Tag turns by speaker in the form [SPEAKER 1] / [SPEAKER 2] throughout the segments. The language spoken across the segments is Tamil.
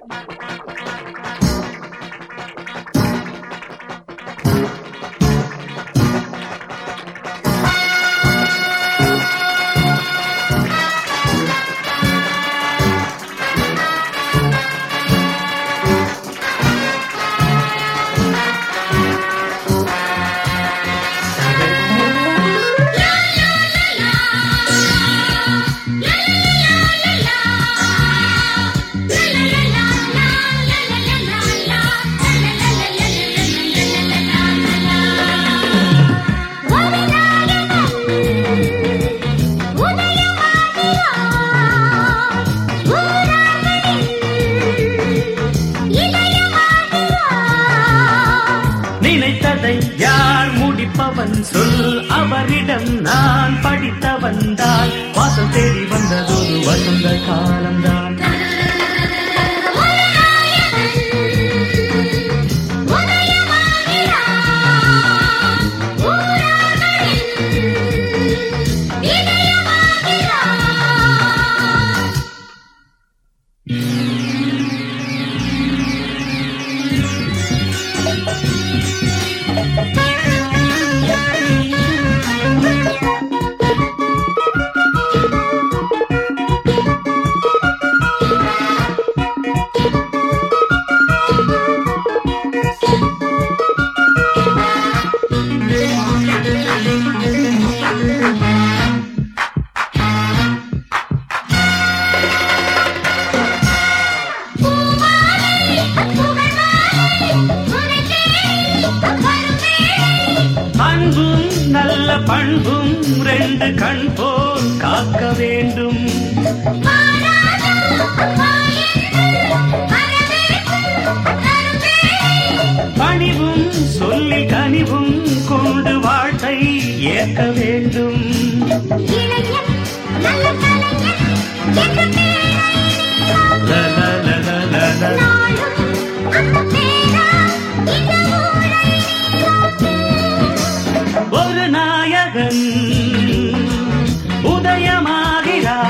[SPEAKER 1] நினைத்ததை யார் முடிப்பவன் சொல் அவரிடம் நான் படித்தவன் தான் வாசல் தேடி வந்ததொரு வசந்த காலம்தான் அன்பும் நல்ல பண்பும் ரெண்டு கண் போல் காக்க வேண்டும் பணிவும் சொல்லி கனிவும் கொண்டு வாழ்க்கை ஏற்க வேண்டும் ல, ல, ல, ல, ல, ல. ஒரு நாயகன் உதயமாகிறார்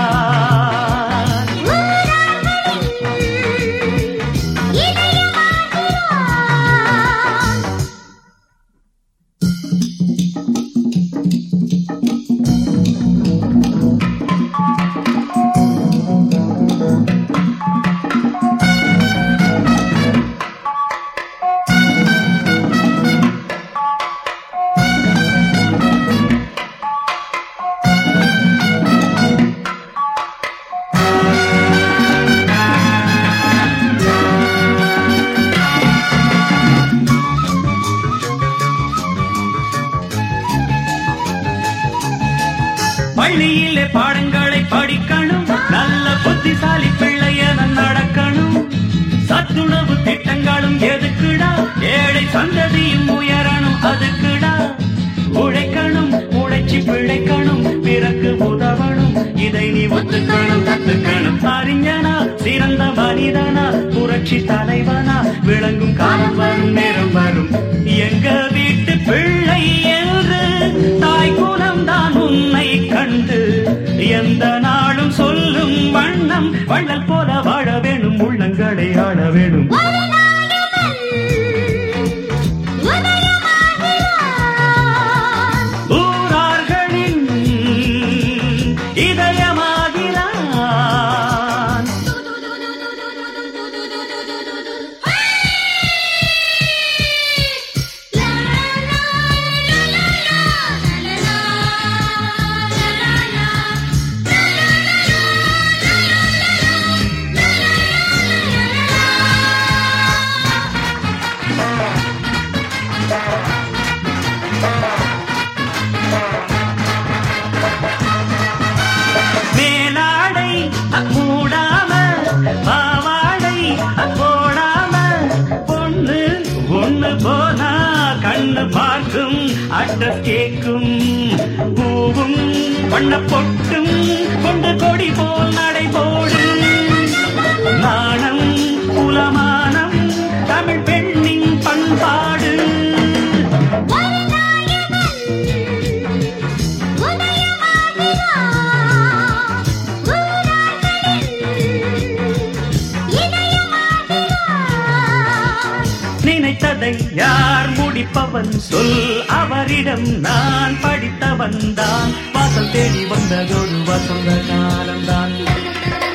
[SPEAKER 1] பள்ளியிலே பாடங்களை படிக்கணும் நல்ல புத்திசாலி பிள்ளையன நடக்கணும் சத்துணவு திட்டங்களும் எதுக்குடா ஏழை சந்ததியும் உயரணும் அதுக்குடா உழைக்கணும் உழைச்சி பிழைக்கணும் பிறகு உதவணும் இதை நீ ஒத்துக்கணும் கத்துக்கணும் அறிஞனா சிறந்த மனிதனா புரட்சி தலைவனா விளங்கும் காலம் வரும் நேரம் வரும் எங்க வீட்டு பிள்ளை என்று தாய் குலம் தான் உன்னை கண்டு எந்த நாளும் சொல்லும் வண்ணம் வள்ளல் போல வாழ வேணும் உள்ளங்களை ஆள வேணும் ஊரார்களின் இதயமாகிறான் மேலாடை மூடாம பாவாடை போடாம பொண்ணு ஒண்ணு போனா கண்ணு பார்க்கும் அட்ட கேக்கும் பூவும் வண்ண பொட்டும் கொண்டு கொடி போல் நடை போடு நாணம் குலமானம் தமிழ் பெண்ணின் பண்பாடு
[SPEAKER 2] உதயமாகிறான் படிப்பவன் சொல் அவரிடம் நான் படித்தவன் தான் வாசல் தேடி வந்ததொரு வசந்த காலம்தான்